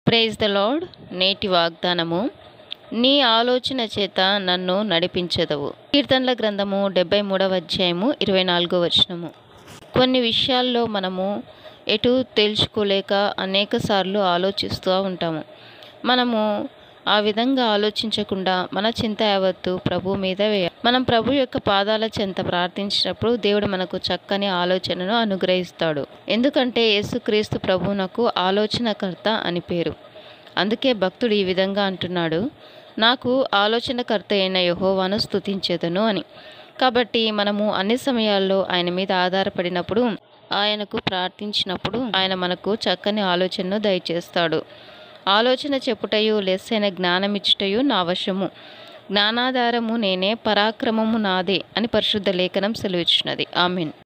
praise the lord నేటి వాగ్దానము నీ ఆలోచన చేత నన్ను నడిపించదవు కీర్తనల గ్రంథము డెబ్బై మూడవ అధ్యాయము ఇరవై నాలుగో వచనము కొన్ని విషయాల్లో మనము ఎటు తెలుసుకోలేక అనేక సార్లు ఆలోచిస్తూ ఉంటాము మనము ఆ విధంగా ఆలోచించకుండా మన చింత యావత్తు ప్రభు మీద వేయ మనం ప్రభు యొక్క పాదాల చెంత ప్రార్థించినప్పుడు దేవుడు మనకు చక్కని ఆలోచనను అనుగ్రహిస్తాడు ఎందుకంటే యేసుక్రీస్తు ప్రభువునకు ఆలోచనకర్త అని పేరు అందుకే భక్తుడు ఈ విధంగా అంటున్నాడు నాకు ఆలోచనకర్త అయిన యహోవాను స్తుతించేదను అని కాబట్టి మనము అన్ని సమయాల్లో ఆయన మీద ఆధారపడినప్పుడు ఆయనకు ప్రార్థించినప్పుడు ఆయన మనకు చక్కని ఆలోచనను దయచేస్తాడు ఆలోచన చెప్పుటయు లెస్సైన జ్ఞానమిచ్చుటయు నా వశము జ్ఞానాధారము నేనే పరాక్రమము నాదే అని పరిశుద్ధ లేఖనం సెలవిచ్చినది ఆమెన్